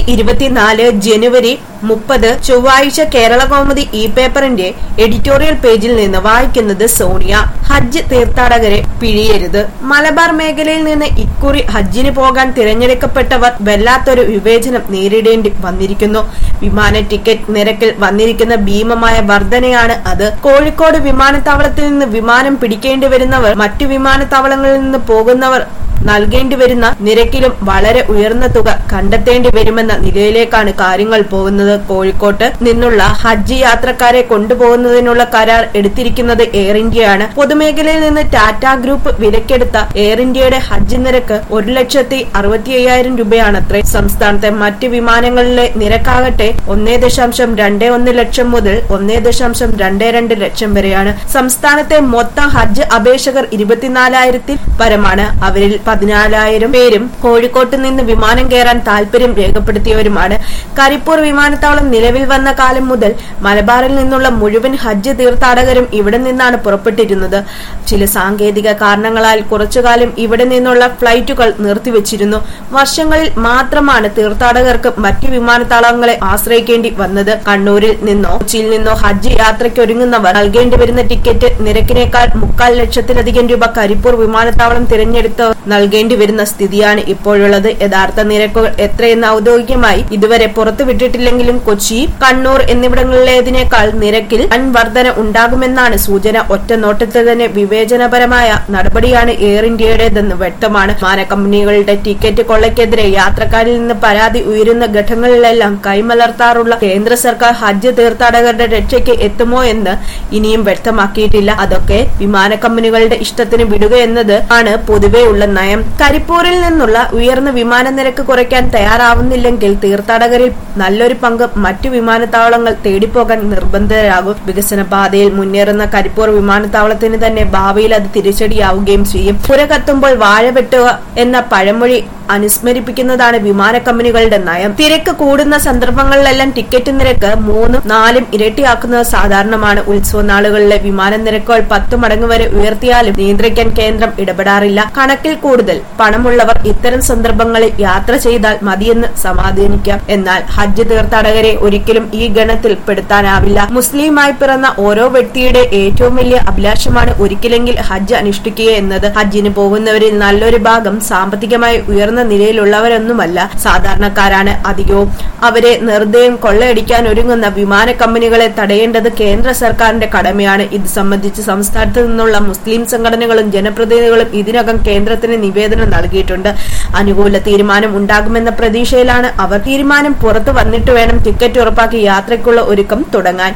ഇരുപത്തിനാല് ജനുവരി മുപ്പത് ചൊവ്വാഴ്ച കേരള കൗമുദി ഇ പേപ്പറിന്റെ എഡിറ്റോറിയൽ പേജിൽ നിന്ന് വായിക്കുന്നത് സോണിയ ഹജ്ജ് തീർത്ഥാടകരെ പിഴിയരുത് മലബാർ മേഖലയിൽ നിന്ന് ഇക്കുറി ഹജ്ജിന് പോകാൻ തിരഞ്ഞെടുക്കപ്പെട്ടവർ വല്ലാത്തൊരു വിവേചനം നേരിടേണ്ടി വന്നിരിക്കുന്നു വിമാന ടിക്കറ്റ് നിരക്കിൽ വന്നിരിക്കുന്ന ഭീമമായ വർധനയാണ് അത് കോഴിക്കോട് വിമാനത്താവളത്തിൽ നിന്ന് വിമാനം പിടിക്കേണ്ടി വരുന്നവർ മറ്റു വിമാനത്താവളങ്ങളിൽ നിന്ന് പോകുന്നവർ നൽകേണ്ടി വരുന്ന നിരക്കിലും വളരെ ഉയർന്ന തുക കണ്ടെത്തേണ്ടി വരുമെന്ന നിലയിലേക്കാണ് കാര്യങ്ങൾ പോകുന്നത് കോഴിക്കോട്ട് നിന്നുള്ള ഹജ്ജ് യാത്രക്കാരെ കൊണ്ടുപോകുന്നതിനുള്ള കരാർ എടുത്തിരിക്കുന്നത് എയർ ഇന്ത്യയാണ് പൊതുമേഖലയിൽ നിന്ന് ടാറ്റ ഗ്രൂപ്പ് വിലക്കെടുത്ത എയർ ഇന്ത്യയുടെ ഹജ്ജ് നിരക്ക് ഒരു ലക്ഷത്തി അറുപത്തി അയ്യായിരം രൂപയാണത്രേ സംസ്ഥാനത്തെ മറ്റ് വിമാനങ്ങളിലെ നിരക്കാകട്ടെ ഒന്നേ ദശാംശം രണ്ട് ഒന്ന് ലക്ഷം മുതൽ ഒന്നേ ദശാംശം രണ്ട് രണ്ട് ലക്ഷം വരെയാണ് സംസ്ഥാനത്തെ മൊത്തം ഹജ്ജ് അപേക്ഷകർ ഇരുപത്തിനാലായിരത്തിൽ പരമാണ് അവരിൽ പതിനാലായിരം പേരും കോഴിക്കോട്ട് നിന്ന് വിമാനം കയറാൻ താൽപര്യം രേഖപ്പെടുത്തിയവരുമാണ് കരിപ്പൂർ വിമാനത്താവളം നിലവിൽ വന്ന കാലം മുതൽ മലബാറിൽ നിന്നുള്ള മുഴുവൻ ഹജ്ജ് തീർത്ഥാടകരും ഇവിടെ നിന്നാണ് പുറപ്പെട്ടിരുന്നത് ചില സാങ്കേതിക കാരണങ്ങളാൽ കുറച്ചുകാലം ഇവിടെ നിന്നുള്ള ഫ്ലൈറ്റുകൾ നിർത്തിവച്ചിരുന്നു വർഷങ്ങളിൽ മാത്രമാണ് തീർത്ഥാടകർക്ക് മറ്റു വിമാനത്താവളങ്ങളെ ആശ്രയിക്കേണ്ടി വന്നത് കണ്ണൂരിൽ നിന്നോ കൊച്ചിയിൽ നിന്നോ ഹജ്ജ് യാത്രയ്ക്ക് ഒരുങ്ങുന്നവർ നൽകേണ്ടി വരുന്ന ടിക്കറ്റ് നിരക്കിനേക്കാൾ മുക്കാൽ ലക്ഷത്തിലധികം രൂപ കരിപ്പൂർ വിമാനത്താവളം തിരഞ്ഞെടുത്ത് നൽകേണ്ടി വരുന്ന സ്ഥിതിയാണ് ഇപ്പോഴുള്ളത് യഥാർത്ഥ നിരക്കുകൾ എത്രയെന്ന് ഔദ്യോഗികമായി ഇതുവരെ പുറത്തുവിട്ടിട്ടില്ലെങ്കിലും കൊച്ചി കണ്ണൂർ എന്നിവിടങ്ങളിലേതിനേക്കാൾ നിരക്കിൽ വൻ വർധന ഉണ്ടാകുമെന്നാണ് സൂചന ഒറ്റ നോട്ടത്തിൽ തന്നെ വിവേചനപരമായ നടപടിയാണ് എയർ ഇന്ത്യയുടേതെന്ന് വ്യക്തമാണ് വിമാന കമ്പനികളുടെ ടിക്കറ്റ് കൊള്ളയ്ക്കെതിരെ യാത്രക്കാരിൽ നിന്ന് പരാതി ഉയരുന്ന ഘട്ടങ്ങളിലെല്ലാം കൈമലർത്താറുള്ള കേന്ദ്ര സർക്കാർ ഹജ്ജ് തീർത്ഥാടകരുടെ രക്ഷയ്ക്ക് എത്തുമോ എന്ന് ഇനിയും വ്യക്തമാക്കിയിട്ടില്ല അതൊക്കെ വിമാന കമ്പനികളുടെ ഇഷ്ടത്തിന് വിടുക എന്നത് ആണ് പൊതുവെ ഉള്ള നയം കരിപ്പൂരിൽ നിന്നുള്ള ഉയർന്ന വിമാന നിരക്ക് കുറയ്ക്കാൻ തയ്യാറാവുന്നില്ലെങ്കിൽ തീർത്ഥാടകരിൽ നല്ലൊരു പങ്ക് മറ്റു വിമാനത്താവളങ്ങൾ തേടിപ്പോകാൻ നിർബന്ധിതരാകും വികസന പാതയിൽ മുന്നേറുന്ന കരിപ്പൂർ വിമാനത്താവളത്തിന് തന്നെ ഭാവിയിൽ അത് തിരിച്ചടിയാവുകയും ചെയ്യും പുര കത്തുമ്പോൾ വാഴ വെട്ടുക എന്ന പഴമൊഴി അനുസ്മരിപ്പിക്കുന്നതാണ് വിമാന കമ്പനികളുടെ നയം തിരക്ക് കൂടുന്ന സന്ദർഭങ്ങളിലെല്ലാം ടിക്കറ്റ് നിരക്ക് മൂന്നും നാലും ഇരട്ടിയാക്കുന്നത് സാധാരണമാണ് ഉത്സവ നാളുകളിലെ വിമാന നിരക്കുകൾ പത്ത് മടങ്ങ് വരെ ഉയർത്തിയാലും നിയന്ത്രിക്കാൻ കേന്ദ്രം ഇടപെടാറില്ല കണക്കിൽ കൂടുതൽ പണമുള്ളവർ ഇത്തരം സന്ദർഭങ്ങളിൽ യാത്ര ചെയ്താൽ മതിയെന്ന് സമാധാനിക്കാം എന്നാൽ ഹജ്ജ് തീർത്ഥാടകരെ ഒരിക്കലും ഈ ഗണത്തിൽ പെടുത്താനാവില്ല മുസ്ലിമായി പിറന്ന ഓരോ വ്യക്തിയുടെ ഏറ്റവും വലിയ അഭിലാഷമാണ് ഒരിക്കലെങ്കിൽ ഹജ്ജ് അനുഷ്ഠിക്കുക എന്നത് ഹജ്ജിന് പോകുന്നവരിൽ നല്ലൊരു ഭാഗം സാമ്പത്തികമായി ഉയർന്ന നിലയിലുള്ളവരൊന്നുമല്ല സാധാരണക്കാരാണ് അധികവും അവരെ നിർദ്ദയം കൊള്ളയടിക്കാൻ ഒരുങ്ങുന്ന വിമാന കമ്പനികളെ തടയേണ്ടത് കേന്ദ്ര സർക്കാരിന്റെ കടമയാണ് ഇത് സംബന്ധിച്ച് സംസ്ഥാനത്ത് നിന്നുള്ള മുസ്ലിം സംഘടനകളും ജനപ്രതിനിധികളും ഇതിനകം കേന്ദ്രത്തിന് നിവേദനം നൽകിയിട്ടുണ്ട് അനുകൂല തീരുമാനം ഉണ്ടാകുമെന്ന പ്രതീക്ഷയിലാണ് അവർ തീരുമാനം പുറത്തു വന്നിട്ട് വേണം ടിക്കറ്റ് ഉറപ്പാക്കി യാത്രയ്ക്കുള്ള ഒരുക്കം തുടങ്ങാൻ